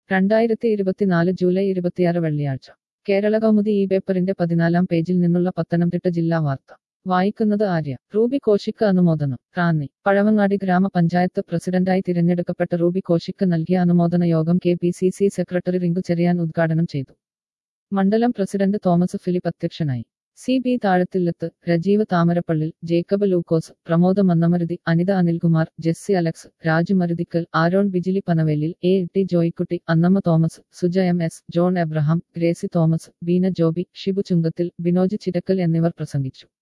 രണ്ടായിരത്തി ഇരുപത്തിനാല് ജൂലൈ ഇരുപത്തിയാറ് വെള്ളിയാഴ്ച കേരള കൗമുദി ഈ പേപ്പറിന്റെ പതിനാലാം പേജിൽ നിന്നുള്ള പത്തനംതിട്ട ജില്ലാ വാർത്ത വായിക്കുന്നത് ആര്യ റൂബി കോശിക്ക് അനുമോദനം റാന്നി പഴവങ്ങാടി ഗ്രാമപഞ്ചായത്ത് പ്രസിഡന്റായി തിരഞ്ഞെടുക്കപ്പെട്ട റൂബി കോശിക്ക് നൽകിയ അനുമോദന യോഗം K P C C secretary Rinku Cherian ഉദ്ഘാടനം ചെയ്തു മണ്ഡലം പ്രസിഡന്റ് തോമസ് ഫിലിപ്പ് അധ്യക്ഷനായി C B Thazhathillath Rajeev Thamarappallil Jacob Lukose Pramoda Mannamaruthi Anitha Anilkumar Jessy Alex Raju Maruthikkal Aaron Bijili Panavelil A T Joykutty Annamma Thomas Suja M S John Abraham Gracy Thomas Beena Joby Shibu Chunkathil Binoj Chirakkal എന്നിവർ പ്രസംഗിച്ചു